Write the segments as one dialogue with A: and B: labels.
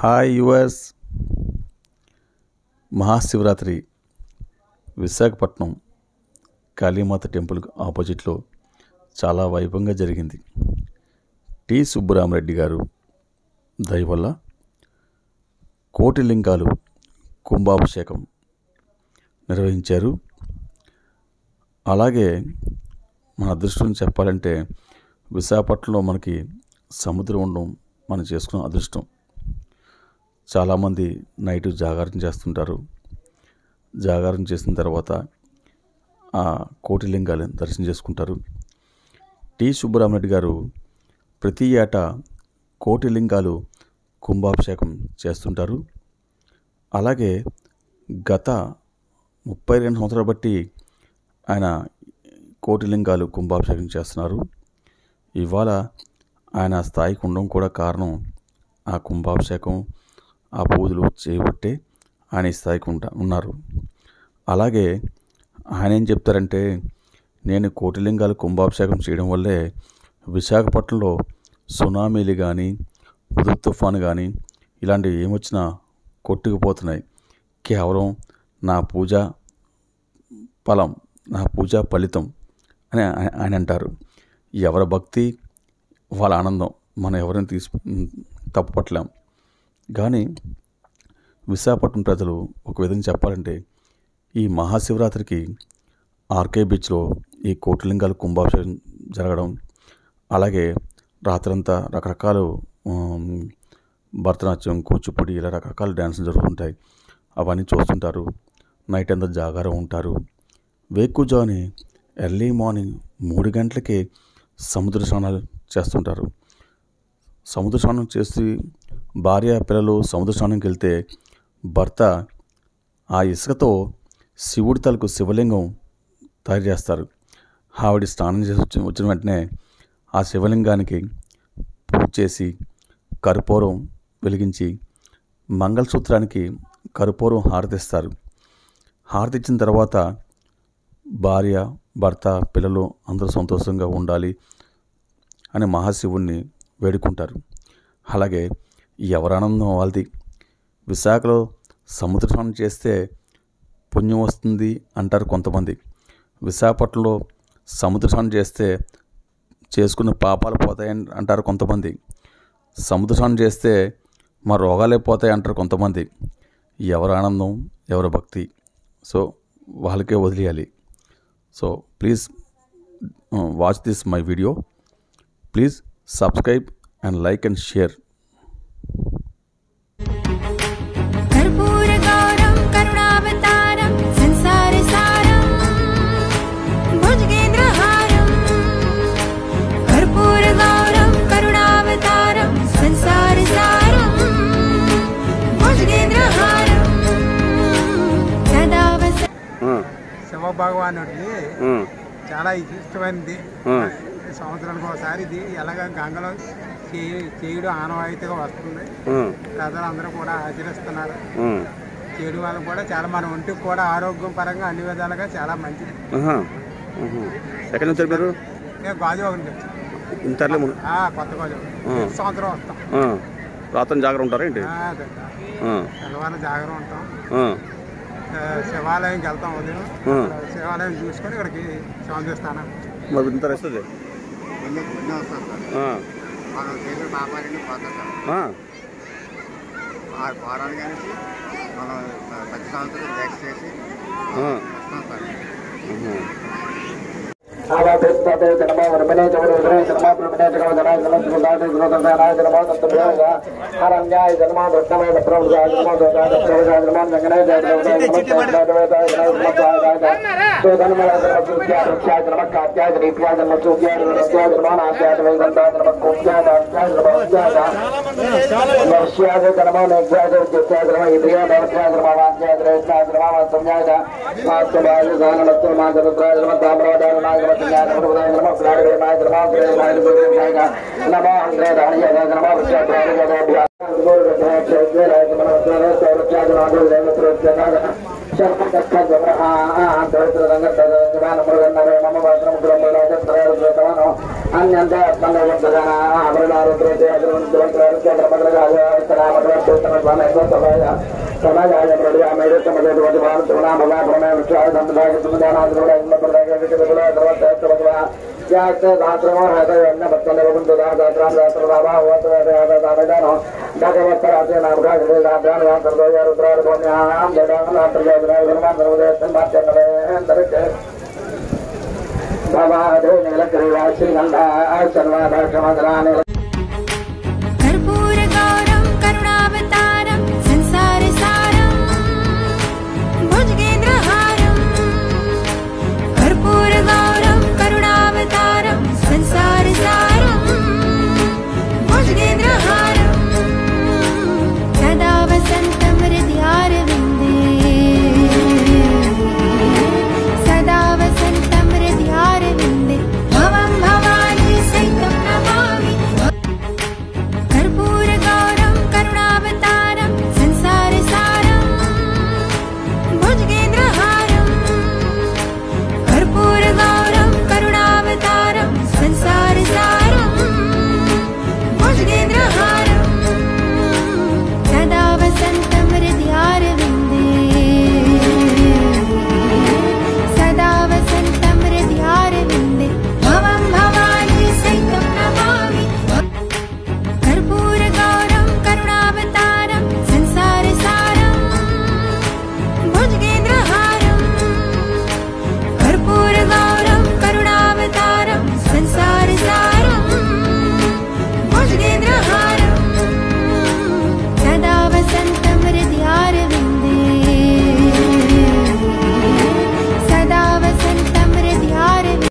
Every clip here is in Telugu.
A: Hi viewers Mahashivratri Visakhapatnam Kalimata temple ఆపోజిట్లో చాలా వైభవంగా జరిగింది టి సుబ్బరామరెడ్డి గారు దయ వల్ల కోటి లింగాలు కుంభాభిషేకం నిర్వహించారు అలాగే మన అదృష్టం చెప్పాలంటే విశాఖపట్నంలో మనకి సముద్రం ఉండడం మనం చేసుకున్న అదృష్టం చాలామంది నైట్ జాగారం చేస్తుంటారు జాగారం చేసిన తర్వాత ఆ కోటి లింగాలను దర్శనం చేసుకుంటారు టి సుబ్బరామరెడ్డి గారు ప్రతి ఏటా కోటి లింగాలు కుంభాభిషేకం చేస్తుంటారు అలాగే గత ముప్పై రెండు సంవత్సరాలు బట్టి ఆయన కోటి లింగాలు కుంభాభిషేకం చేస్తున్నారు ఇవాళ ఆయన స్థాయికి ఉండడం కూడా కారణం ఆ కుంభాభిషేకం ఆ పూజలు చేయబట్టే ఆయన ఈ స్థాయికి ఉంటా ఉన్నారు అలాగే ఆయన ఏం చెప్తారంటే నేను కోటిలింగాలు కుంభాభిషేకం చేయడం వల్లే విశాఖపట్నంలో సునామీలు కానీ ఉదురు తుఫాను కానీ ఇలాంటివి ఏమొచ్చినా కొట్టుకుపోతున్నాయి కేవలం నా పూజ ఫలం నా పూజ ఫలితం అని ఆయన- ఆయన అంటారు ఎవరి భక్తి వాళ్ళ ఆనందం మనం ఎవరిని తీసు తప్పుపట్టలేం కానీ విశాఖపట్నం ప్రజలు ఒక విధంగా చెప్పాలంటే ఈ మహాశివరాత్రికి ఆర్కే బీచ్లో ఈ కోటిలింగాల కుంభాభిషేకం జరగడం అలాగే రాత్రంతా రకరకాల ఉమ్, భరతనాట్యం కూచిపూడి ఇలా రకరకాల డ్యాన్సులు జరుగుతుంటాయి అవన్నీ చూస్తుంటారు నైట్ అంతా జాగారం ఉంటారు వేకుజాని ఎర్లీ మార్నింగ్ మూడు గంటలకే సముద్ర స్నానాలు చేస్తుంటారు సముద్ర స్నానం చేసి భార్య పిల్లలు సముద్ర స్నానంకి వెళ్తే భర్త ఆ ఇసుకతో శివుడి తలకు శివలింగం తయారు చేస్తారు ఆవిడ స్నానం చేసి వచ్చి వచ్చిన వెంటనే ఆ శివలింగానికి పూజ చేసి కర్పూరం వెలిగించి మంగళసూత్రానికి కర్పూరం హారతిస్తారు హారతి ఇచ్చిన తర్వాత భార్య భర్త పిల్లలు అందరూ సంతోషంగా ఉండాలి అని మహాశివుణ్ణి వేడుకుంటారు అలాగే ఎవరి ఆనందం వాళ్ళది విశాఖలో సముద్ర స్నానం చేస్తే పుణ్యం వస్తుంది అంటారు కొంతమంది విశాఖపట్నంలో సముద్ర స్నానం చేస్తే చేసుకున్న పాపాలు పోతాయని అంటారు కొంతమంది సముద్ర స్నానం చేస్తే మా రోగాలే పోతాయి అంటారు కొంతమంది ఎవరి ఆనందం ఎవరి భక్తి సో వాళ్ళకే వదిలేయాలి so please watch this my video please subscribe and like and share
B: कर्पूरगौरं करुणावतारं संसारसारं भुजगेन्द्रहारं कर्पूरगौरं करुणावतारं संसारसारं भुजगेन्द्रहारं सदा वस
C: శివ భగవానుడిది చాలా ఇష్టమైనది ఈ సంవత్సరానికి ఒకసారి ఇది ఎలాగ గంగలో చేయ- చేయడం ఆనవాయితీగా వస్తుంది ప్రజలందరూ కూడా ఆచరిస్తున్నారు చేయడం వల్ల కూడా చాలా మన ఒంటికి కూడా ఆరోగ్యం పరంగా అన్ని విధాలుగా చాలా మంచిది
D: ఎక్కడి నుంచి వచ్చారు మీరు
C: నేను గాజు ఒకటి
D: ఇంతర్లే ముందు
C: ఆ, కొత్త గాజు
D: ఆ.
C: సంవత్సరం వస్తాం
D: రాత్రి జాగ్రత్త ఉంటారా ఏంటి
C: ఆ, అదే.
D: ఆ,
C: తెల్లవారు జాగ్రత్త ఉంటాం
D: ఆ,
C: ఆ, శివాలయంకి వెళ్తాం ఉదయం
D: ఆ.
C: శివాలయం చూసుకొని ఇక్కడికి శివందిస్తాను
D: మరి ఇంత వస్తుంది ఆ,
E: మనం చేసిన పాపాలని పోతాం
D: ఆ,
E: ఆ వారాలు కానీ మనం ప్రతి సంవత్సరం దీక్ష చేసి
D: ఆ,
E: వస్తాం సార్
D: ఉహు. నమో
B: कर्पूरगौरं करुणावतारं संसारसारं भुजगेन्द्रहारं कर्पूरगौरं करुणावतारं संसारसारं भुजगेन्द्रहारं सदा वसन्तं हृदयारविन्दे सदा वसन्तं हृदयारविन्दे भवं भवानी सहितं नमामि कर्पूरगौरं करुणावतारं संसारसारं भुजगेन्द्रहारं कर्पूरगौरं करुणावतारं संसारसारं भुजगेन्द्रहारं सदा वसन्तं हृदयारविन्दे सदा वसन्तं हृदयारविन्दे भवं भवानी सहितं नमामि कर्पूरगौरं करुणावतारं संसारसारं भुजगेन्द्रहारं कर्पूरगौरं करुणावतारं संसारसारं भुजगेन्द्रहारं सदा वसन्तं हृदयारविन्दे सदा वसन्तं हृदयारविन्दे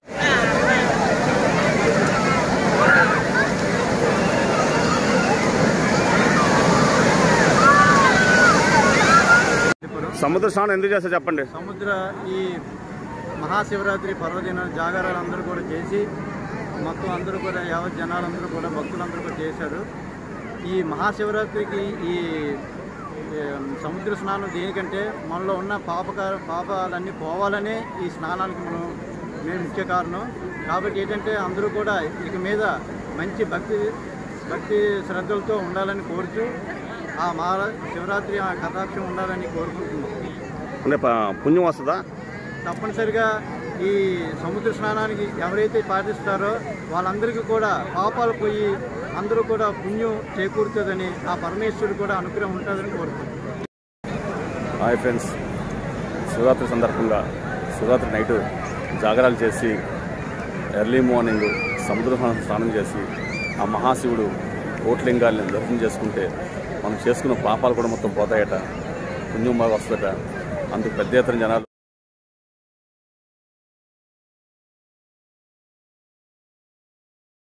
D: సముద్ర స్నానం ఎందుకు చేస్తా చెప్పండి
C: సముద్ర ఈ మహాశివరాత్రి పర్వదిన జాగారాలు అందరూ కూడా చేసి మొత్తం అందరూ కూడా యావత్ జనాలందరూ కూడా భక్తులందరూ కూడా చేశారు ఈ మహాశివరాత్రికి ఈ ఏ, సముద్ర స్నానం దేనికంటే మనలో ఉన్న పాపక పాపాలన్నీ పోవాలనే ఈ స్నానానికి మనం మేము ముఖ్య కారణం కాబట్టి ఏంటంటే అందరూ కూడా ఇక మీద మంచి భక్తి భక్తి శ్రద్ధలతో ఉండాలని కోరుతూ ఆ మహా శివరాత్రి ఆ కటాక్షం ఉండాలని కోరుకుంటున్నాం
D: అంటే ప- పుణ్యం వస్తుందా
C: తప్పనిసరిగా ఈ సముద్ర స్నానానికి ఎవరైతే పాటిస్తారో వాళ్ళందరికీ కూడా పాపాలు పోయి అందరూ కూడా పుణ్యం చేకూరుతుందని ఆ పరమేశ్వరుడు కూడా అనుగ్రహం ఉంటుందని కోరుకుంటున్నాను
D: హాయ్ ఫ్రెండ్స్ శివరాత్రి సందర్భంగా శివరాత్రి నైట్ జాగరాలు చేసి ఎర్లీ మార్నింగ్ సముద్ర స్నానం చేసి ఆ మహాశివుడు కోట్లింగాల్ని దర్శనం చేసుకుంటే మనం చేసుకున్న పాపాలు కూడా మొత్తం పోతాయట పుణ్యం బాగా వస్తుందట అందుకు పెద్ద ఎత్తున జనాలు